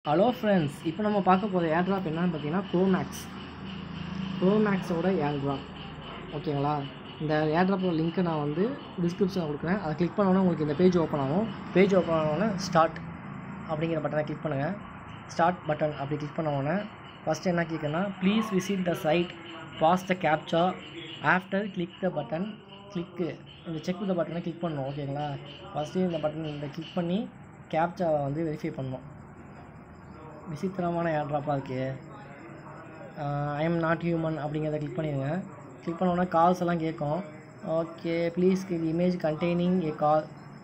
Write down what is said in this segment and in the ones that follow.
hello friends இப்போ நம்ம பார்க்க போகிற ஏர்ட்ராப் என்னன்னு பார்த்தீங்கன்னா ப்ரோமேக்ஸ் ப்ரோமேக்ஸோட ஏர்ட்ராப் ஓகேங்களா இந்த ஏர்ட்ராப்போட லிங்க்கை நான் வந்து டிஸ்கிரிப்ஷனில் கொடுக்குறேன் அதை கிளிக் பண்ணோன்னே உங்களுக்கு இந்த பேஜ் ஓப்பன் ஆகும் பேஜ் ஓப்பன் ஆனோடனே ஸ்டார்ட் அப்படிங்கிற பட்டனை கிளிக் பண்ணுங்கள் ஸ்டார்ட் பட்டன் அப்படி கிளிக் பண்ண உடனே ஃபஸ்ட்டு என்ன கேட்குன்னா please visit the site pass the captcha after click the button click இந்த செக் த பட்டனை கிளிக் பண்ணணும் ஓகேங்களா ஃபஸ்ட்டு இந்த பட்டன் இந்த கிளிக் பண்ணி கேப்சாவை வந்து வெரிஃபை பண்ணணும் விசித்திரமான ஏர்ட்ராப்பாக இருக்குது ஐ எம் நாட் ஹியூமன் அப்படிங்கிறத கிளிக் பண்ணிடுங்க கிளிக் பண்ணோன்னா கால்ஸ் எல்லாம் கேட்கும் okay please image containing a call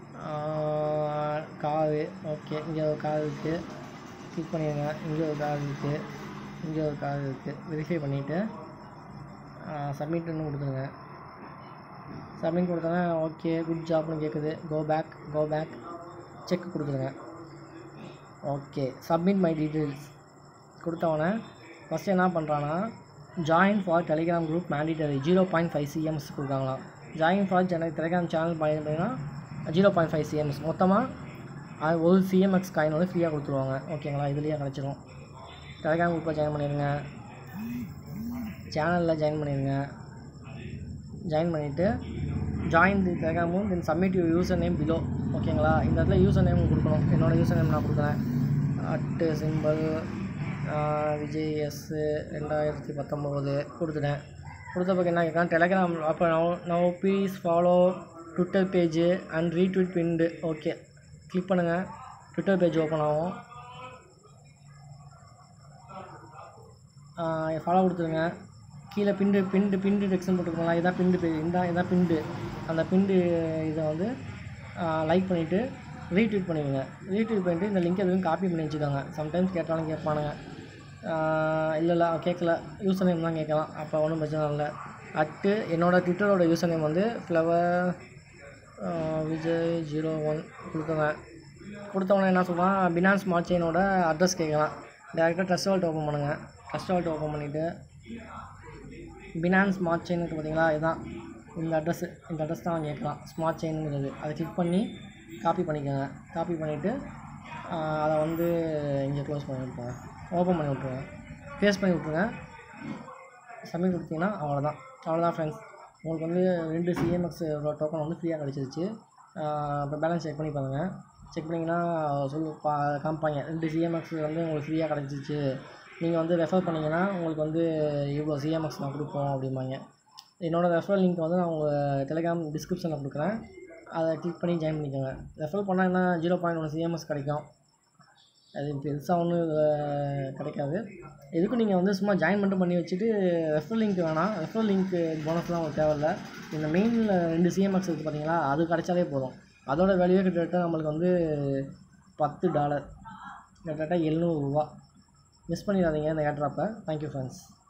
car okay இங்கே ஒரு கார் இருக்குது கிளிக் பண்ணிடுங்க இங்கே ஒரு கார் இருக்குது இங்கே ஒரு கார் இருக்குது வெரிஃபை பண்ணிவிட்டு சப்மிட்னு கொடுத்துருங்க சப்மிட் கொடுத்தோன்னே ஓகே குட் ஜாப்னு கேட்குது go back go back check கொடுத்துருங்க ஓகே சப்மிட் மை டீட்டெயில்ஸ் கொடுத்தவொடனே ஃபஸ்ட்டு என்ன பண்ணுறான்னா join for Telegram group mandatory zero point five CMS கொடுக்காங்களாம் ஜாயின் ஃபார் எனக்கு டெலிகிராம் சேனல் பண்ணிங்கன்னா ஜீரோ பாயிண்ட் ஃபைவ் சிஎம்ஸ் மொத்தமாக அது ஒரு சிஎம்எக்ஸ் காயின் வந்து ஃப்ரீயாக கொடுத்துருவாங்க ஓகேங்களா இதுலேயே கிடச்சிரும் டெலிகிராம் குரூப்பில் ஜாயின் பண்ணிடுங்க சேனலில் ஜாயின் பண்ணிடுங்க ஜாயின் பண்ணிவிட்டு ஜாயின் தி டெலிகிராமும் then submit you user name below ஓகேங்களா இந்த இடத்துல யூசர் நேம் கொடுக்கணும் என்னோடய யூசர் நேம் நான் கொடுக்குறேன் அட்டு சிம்பிள் விஜய் எஸ் ரெண்டாயிரத்தி பத்தொம்போது கொடுத்துட்டேன் கொடுத்த பக்கம் என்ன கேட்குறேன் டெலிகிராம் அப்போ now now please follow Twitter page and retweet pinned okay click பண்ணுங்கள் ட்விட்டர் பேஜ் ஓப்பன் ஆகும் ஃபாலோ கொடுத்துருங்க கீழே பிண்டு பிண்டு பிண்டு டெக்ஸ்டன் போட்டுருக்கலாம் இதான் பிண்டு பே இதான் இதான் பிண்டு அந்த பிண்டு இதை வந்து லைக் பண்ணிவிட்டு ரீட்வீட் பண்ணிடுங்க ரீட்வீட் பண்ணிவிட்டு இந்த லிங்க் எதுவும் காப்பி பண்ணி வச்சுக்கோங்க சம்டைம்ஸ் கேட்டாலும் கேட்பானுங்க இல்லை இல்லை கேட்கல யூசர் நேம் தான் கேட்கலாம் அப்போ ஒன்றும் பிரச்சனை இல்லை அட்டு என்னோடய ட்விட்டரோட யூசர் நேம் வந்து ஃப்ளவர் விஜய் ஜீரோ ஒன் கொடுத்தவங்க கொடுத்தவன என்ன சொல்கிறான் பினான்ஸ் ஸ்மார்ட் செயினோட அட்ரஸ் கேட்கலாம் டேரெக்டாக ட்ரஸ்ட் வால்ட் ஓப்பன் பண்ணுங்கள் ட்ரஸ்ட் வால்ட் ஓப்பன் பண்ணிவிட்டு பினான்ஸ் ஸ்மார்ட் செயின் இருக்குது பார்த்தீங்களா இதுதான் இந்த அட்ரஸ் இந்த அட்ரஸ் தான் கேட்கலாம் ஸ்மார்ட் செயினுங்கிறது அதை கிளிக் பண்ணி காப்பி பண்ணிக்கோங்க காப்பி பண்ணிவிட்டு அதை வந்து இங்கே க்ளோஸ் பண்ணி விட்ருங்க ஓப்பன் பண்ணி விட்ருங்க பேஸ்ட் பண்ணி விட்ருங்க சப்மிட் கொடுத்தீங்கன்னா அவ்வளோதான் அவ்வளோதான் ஃப்ரெண்ட்ஸ் உங்களுக்கு வந்து ரெண்டு சிஎம்எக்ஸ் டோக்கன் வந்து ஃப்ரீயாக கிடச்சிருச்சு இப்போ பேலன்ஸ் செக் பண்ணி பாருங்கள் செக் பண்ணிங்கன்னா சொல்லு பா காமிப்பாங்க ரெண்டு சிஎம்எக்ஸ் வந்து உங்களுக்கு ஃப்ரீயாக கிடச்சிருச்சு நீங்கள் வந்து ரெஃபர் பண்ணிங்கன்னா உங்களுக்கு வந்து இவ்வளோ சிஎம்எக்ஸ் நான் கொடுப்போம் அப்படிம்பாங்க என்னோடய ரெஃபரல் லிங்க் வந்து நான் உங்கள் டெலிகிராம் டிஸ்கிரிப்ஷனில் கொடுக்குறேன் அதை கிளிக் பண்ணி ஜாயின் பண்ணிக்கோங்க ரெஃபர் பண்ணால் என்ன ஜீரோ பாயிண்ட் ஒன் சிஎம்எஸ் கிடைக்கும் அது பெருசாக ஒன்றும் கிடைக்காது எதுக்கும் நீங்கள் வந்து சும்மா ஜாயின் மட்டும் பண்ணி வச்சுட்டு ரெஃபர் லிங்க் வேணாம் ரெஃபர் லிங்க் போனஸ்லாம் உங்களுக்கு தேவையில்ல இந்த மெயினில் ரெண்டு சிஎம்எக்ஸ் இருக்குது பார்த்தீங்களா அது கிடைச்சாலே போதும் அதோட வேல்யூவே கிட்டத்தட்ட நம்மளுக்கு வந்து பத்து டாலர் கிட்டத்தட்ட எழுநூறுரூவா மிஸ் பண்ணிடாதீங்க இந்த ஏர்ட்ராப்பை தேங்க்யூ ஃப்ரெண்ட்ஸ்